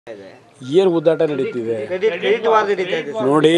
ಏನು ಗುದ್ದಾಟ ನಡೀತಿದೆ credit credit war ನಡೀತಾ ಇದೆ ನೋಡಿ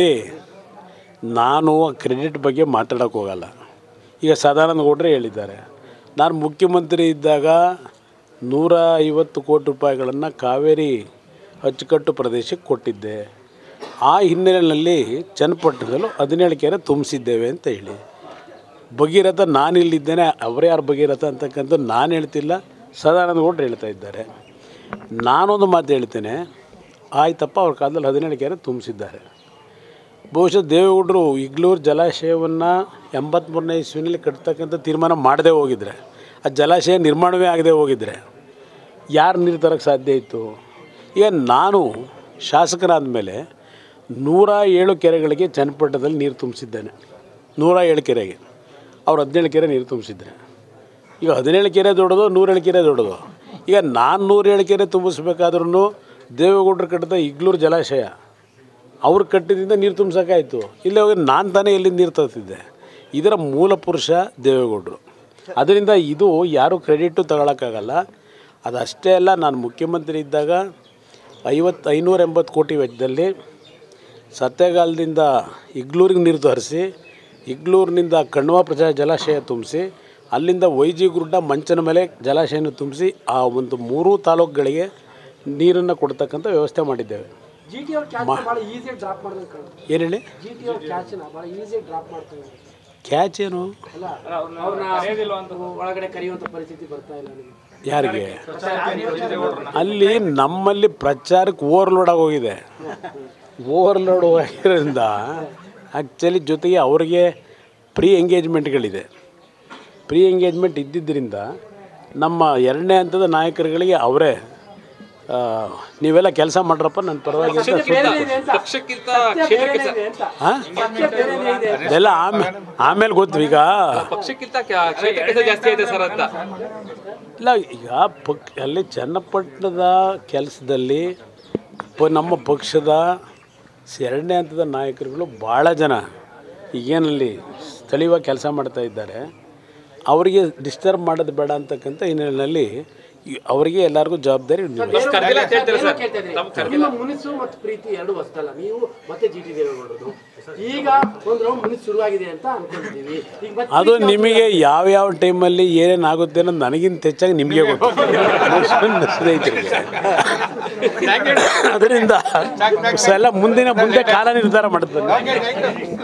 ನಾನು ಕ್ರೆಡಿಟ್ ಬಗ್ಗೆ ಮಾತಾಡೋಕ್ಕೆ ಹೋಗಲ್ಲ ಈಗ ಸದಾನಂದ ಗೌಡ್ರೆ ಹೇಳಿದ್ದಾರೆ ನಾನು ಮುಖ್ಯಮಂತ್ರಿ ಇದ್ದಾಗ ನೂರ ಐವತ್ತು ಕೋಟಿ ರೂಪಾಯಿಗಳನ್ನು ಕಾವೇರಿ ಅಚ್ಚುಕಟ್ಟು ಪ್ರದೇಶಕ್ಕೆ ಕೊಟ್ಟಿದ್ದೆ ಆ ಹಿನ್ನೆಲೆಯಲ್ಲಿ ಚನ್ನಪಟ್ಟಣದಲ್ಲೂ ಹದಿನೇಳು ಕೆರೆ ತುಂಬಿಸಿದ್ದೇವೆ ಅಂತ ಹೇಳಿ ಭಗೀರಥ ನಾನು ಇಲ್ಲಿದ್ದೇನೆ ಅವರೇ ಯಾರು ಭಗೀರಥ ಅಂತಕ್ಕಂಥ ನಾನು ಹೇಳ್ತಿಲ್ಲ ಸದಾನಂದ ಗೌಡ್ರು ಹೇಳ್ತಾ ಇದ್ದಾರೆ ನಾನೊಂದು ಮಾತು ಹೇಳ್ತೇನೆ ಆಯ್ತಪ್ಪ ಅವ್ರ ಕಾಲದಲ್ಲಿ ಹದಿನೇಳು ಕೆರೆ ತುಂಬಿಸಿದ್ದಾರೆ ಬಹುಶಃ ದೇವೇಗೌಡರು ಇಗ್ಲೂರು ಜಲಾಶಯವನ್ನು ಎಂಬತ್ತ್ಮೂರನೇ ಇಸ್ವಿನಲ್ಲಿ ಕಟ್ತಕ್ಕಂಥ ತೀರ್ಮಾನ ಮಾಡದೇ ಹೋಗಿದ್ರೆ ಆ ಜಲಾಶಯ ನಿರ್ಮಾಣವೇ ಆಗದೆ ಹೋಗಿದ್ರೆ ಯಾರು ನೀರು ತರೋಕ್ಕೆ ಸಾಧ್ಯ ಇತ್ತು ಈಗ ನಾನು ಶಾಸಕರಾದ ಮೇಲೆ ನೂರ ಏಳು ಕೆರೆಗಳಿಗೆ ಚನ್ನಪಟ್ಟಣದಲ್ಲಿ ನೀರು ತುಂಬಿಸಿದ್ದೇನೆ ನೂರ ಏಳು ಕೆರೆಗೆ ಅವ್ರು ಹದಿನೇಳು ಕೆರೆ ನೀರು ತುಂಬಿಸಿದ್ರೆ ಈಗ ಹದಿನೇಳು ಕೆರೆ ದೊಡ್ಡದು ನೂರೇಳು ಕೆರೆ ದೊಡ್ಡದು ಈಗ ನಾನು ನೂರೇಳು ಕೆರೆ ತುಂಬಿಸ್ಬೇಕಾದ್ರೂ ದೇವೇಗೌಡರು ಕಟ್ಟಿದ ಇಗ್ಲೂರು ಜಲಾಶಯ ಅವ್ರು ಕಟ್ಟಿದಿಂದ ನೀರು ತುಂಬಿಸೋಕ್ಕಾಯ್ತು ಇಲ್ಲೇ ಹೋಗಿ ನಾನು ತಾನೇ ಎಲ್ಲಿಂದ ನೀರು ತರ್ತಿದ್ದೆ ಇದರ ಮೂಲ ಪುರುಷ ದೇವೇಗೌಡರು ಅದರಿಂದ ಇದು ಯಾರೂ ಕ್ರೆಡಿಟು ತಗೊಳಕ್ಕಾಗಲ್ಲ ಅದಷ್ಟೇ ಅಲ್ಲ ನಾನು ಮುಖ್ಯಮಂತ್ರಿ ಇದ್ದಾಗ ಐವತ್ತು ಐನೂರ ಎಂಬತ್ತು ಕೋಟಿ ವೆಚ್ಚದಲ್ಲಿ ಸತ್ಯಗಾಲದಿಂದ ಇಗ್ಲೂರಿಗೆ ನೀರು ತರಿಸಿ ಇಗ್ಲೂರಿನಿಂದ ಕಣ್ವ ಪ್ರಜಾ ಜಲಾಶಯ ತುಂಬಿಸಿ ಅಲ್ಲಿಂದ ವೈಜಿ ಗುಡ್ಡ ಮಂಚನ ಮೇಲೆ ಜಲಾಶಯನ ತುಂಬಿಸಿ ಆ ಒಂದು ಮೂರೂ ತಾಲೂಕುಗಳಿಗೆ ನೀರನ್ನು ಕೊಡ್ತಕ್ಕಂಥ ವ್ಯವಸ್ಥೆ ಮಾಡಿದ್ದೇವೆ ಜಿ ಟಿ ಅವ್ರ ಕ್ಯಾಚ್ ಭಾಳ ಈಸಿಯಾಗಿ ಡ್ರಾಪ್ ಮಾಡಿದ್ರೆ ಕಾಣುತ್ತೆ ಏನು ಹೇಳಿ ಜಿ ಟಿ ಅವ್ರ ಕ್ಯಾಚ್ನ ಭಾಳ ಈಸಿಯಾಗಿ ಡ್ರಾಪ್ ಮಾಡ್ತಾರೆ ಕ್ಯಾಚ್ ಏನು ಅಲ್ಲ ಅವ್ರನ್ನ ಒಳಗಡೆ ಕರೆಯುವಂಥ ಪರಿಸ್ಥಿತಿ ಬರ್ತಾ ಇಲ್ಲ ನಿಮಗೆ ಯಾರಿಗೆ ಅಲ್ಲಿ ನಮ್ಮಲ್ಲಿ ಪ್ರಚಾರಕ್ಕೆ ಓವರ್ಲೋಡ್ ಆಗೋಗಿದೆ ಓವರ್ಲೋಡ್ ಆಗಿರೋದ್ರಿಂದ ಆ್ಯಕ್ಚುಲಿ ಜೊತೆಗೆ ಅವ್ರಿಗೆ ಪ್ರೀ ಎಂಗೇಜ್ಮೆಂಟ್ಗಳಿದೆ ಪ್ರೀ ಎಂಗೇಜ್ಮೆಂಟ್ ಇದ್ದಿದ್ದರಿಂದ ನಮ್ಮ ಎರಡನೇ ಹಂತದ ನಾಯಕರುಗಳಿಗೆ ಅವರೇ ಆ, ನೀವೆಲ್ಲ ಕೆಲಸ ಮಾಡ್ರಪ್ಪ ನನ್ನ ಪರವಾಗಿ ಅಂತ ಸುತ್ತ- ಪಕ್ಷಕ್ಕಿಂತ ಸತ್ಯ ಬೇರೆನೇ ಇದೆ ಅಂತ ಹಾಂ ಸತ್ಯ ಬೇರೆನೇ ಇದೆ ಅದೆಲ್ಲ ಆಮೇಲೆ ಆಮೇಲೆ ಗೊತ್ತು ಈಗ ಪಕ್ಷಕ್ಕಿಂತ ಕ- ಕ್ಷೇತ್ರಕ್ಕಿಂತ ಜಾಸ್ತಿ ಐತೆ ಸರ್ ಅಂತ ಇಲ್ಲ ಈಗ ಪಕ್ ಅಲ್ಲಿ ಚನ್ನಪಟ್ಟಣದ ಕೆಲಸದಲ್ಲಿ ಪ ನಮ್ಮ ಪಕ್ಷದ ಎರಡನೇ ಹಂತದ ನಾಯಕರುಗಳು ಭಾಳ ಜನ ಈಗೇನಲ್ಲಿ ಸ್ಥಳೀಯವಾಗಿ ಕೆಲಸ ಮಾಡ್ತಾ ಇದ್ದಾರೆ ಅವರಿಗೆ ಡಿಸ್ಟರ್ಬ್ ಮಾಡೋದು ಬೇಡ ಅಂತಕ್ಕಂಥ ಹಿನ್ನೆಲೆಯಲ್ಲಿ ಈ- ಅವರಿಗೆ ಎಲ್ಲರಿಗೂ ಜವಾಬ್ದಾರಿ ನೀಡಿ. ಕರ್ದಿಲ್ಲ ಅಂತ ಹೇಳ್ತೀರಾ ಏನೋ ಸರ್? ಕೇಳ್ತಾ ಇದ್ದೀನಿ. ತಮ್ಮ ಕರ್ದಿಲ್ಲ. ನಿಮ್ಮ ಮುನಿಸು ಮತ್ತು ಪ್ರೀತಿ ಎರಡು ಹೊಸದಲ್ಲ ನೀವು ಮತ್ತೆ ಜಿ ಟಿ ದೇವೇಗೌಡರು ಈಗ ಒಂದು ರೌಂಡ್ ಮುನಿಸು ಶುರುವಾಗಿದೆ ಅಂತ ಅನ್ಕೊಂಡಿದ್ದೀವಿ ಈಗ ಮತ್ತೆ ಅದು ಪ್ರೀತಿ ನಿಮಗೆ ಯಾವ ಯಾವ ಟೈಮಲ್ಲಿ ಏನೇನಾಗುತ್ತೆ ಅನ್ನೋದು ನನಗಿಂತ ಹೆಚ್ಚಾಗಿ ನಿಮಗೆ ಗೊತ್ತು ನನ್ನ ಸ್ನೇಹಿತರಿಗೆ ಅದರಿಂದ ಎಲ್ಲ ಮುಂದಿನ ಮುಂದೆ ಕಾಲ ನಿರ್ಧಾರ ಮಾಡ್ತಾರೆ